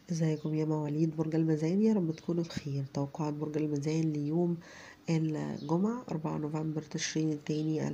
ازيكم يا مواليد برج الميزان يا رب تكونوا بخير توقعات برج الميزان ليوم الجمعة 4 نوفمبر تشرين التاني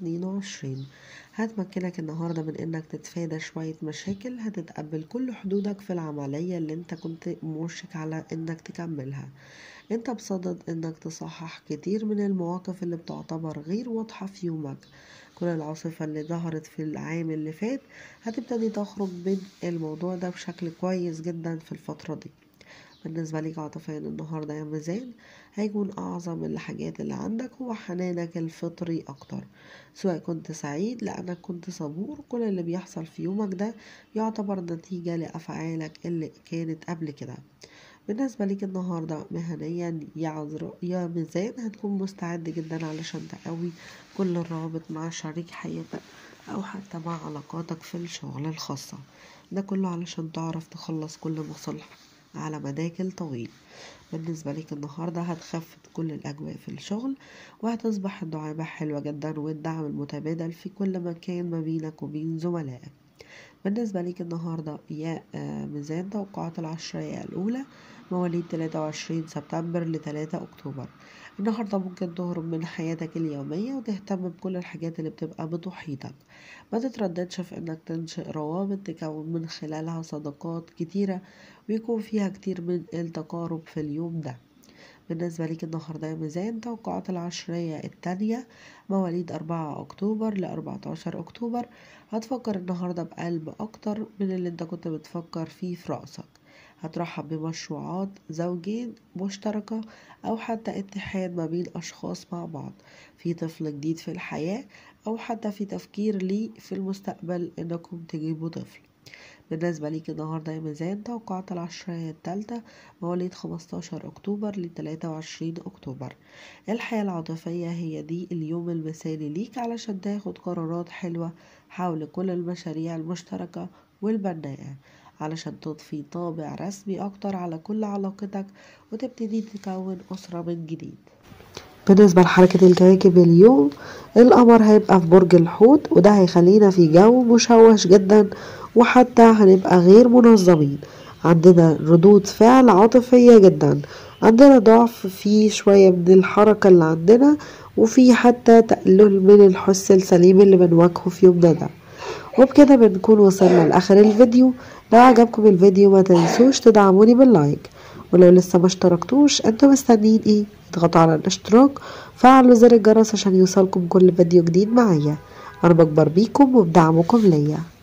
2022 هتمكنك النهاردة من انك تتفادى شوية مشاكل هتتقبل كل حدودك في العملية اللي انت كنت مشرك على انك تكملها انت بصدد انك تصحح كتير من المواقف اللي بتعتبر غير واضحة في يومك كل العاصفة اللي ظهرت في العام اللي فات هتبتدي تخرج من الموضوع ده بشكل كويس جدا في الفترة دي بالنسبة ليك عاطفيا النهاردة يا ميزان هيكون أعظم الحاجات اللي عندك هو حنانك الفطري أكتر سواء كنت سعيد لأنك كنت صبور كل اللي بيحصل في يومك ده يعتبر نتيجة لأفعالك اللي كانت قبل كده بالنسبة ليك النهاردة مهنيا يا عذراء يا ميزان هتكون مستعد جدا علشان تقوي كل الروابط مع شريك حياتك أو حتى مع علاقاتك في الشغل الخاصة ده كله علشان تعرف تخلص كل مصالح على مداك الطويل بالنسبة ليك النهاردة هتخفت كل الأجواء في الشغل وهتصبح الدعامة حلوة جدا والدعم المتبادل في كل مكان ما بينك وبين زملائك بالنسبة ليك النهاردة يا ميزان توقعات العشرية الأولى مواليد 23 سبتمبر ل 3 أكتوبر النهاردة ممكن تهرب من حياتك اليومية وتهتم بكل الحاجات اللي بتبقى بتحيطك ما تترددش في انك تنشئ روابط تكون من خلالها صداقات كتيرة ويكون فيها كتير من التقارب في اليوم ده بالنسبة ليك النهاردة يا ميزان توقعات العشرية التانية مواليد أربعة أكتوبر لأربعتاشر أكتوبر هتفكر النهاردة بقلب أكتر من اللي انت كنت بتفكر فيه في رأسك هترحب بمشروعات زوجين مشتركة أو حتى اتحاد ما بين أشخاص مع بعض في طفل جديد في الحياة أو حتى في تفكير لي في المستقبل إنكم تجيبوا طفل بالنسبة ليك النهاردة يا ميزان توقعات العشرية التالتة مواليد 15 أكتوبر ل 23 أكتوبر الحياة العاطفية هي دي اليوم المثالي ليك علشان تاخد قرارات حلوة حول كل المشاريع المشتركة والبناءة علشان تضفي طابع رسمي أكتر على كل علاقتك وتبتدي تكون أسرة من جديد بالنسبة لحركة الكواكب اليوم القمر هيبقى في برج الحوت وده هيخلينا في جو مشوش جدا وحتى هنبقى غير منظمين عندنا ردود فعل عاطفية جدا عندنا ضعف في شوية من الحركة اللي عندنا وفي حتى تقلل من الحس السليم اللي بنواجهه في يومنا ده وبكده بنكون وصلنا لآخر الفيديو لو عجبكم الفيديو ما تنسوش تدعموني باللايك ولو لسه ما اشتركتوش انتوا مستنيين ايه اضغطوا على الاشتراك فعلوا زر الجرس عشان يوصلكم كل فيديو جديد معايا انا بكبر بيكم وبدعمكم ليا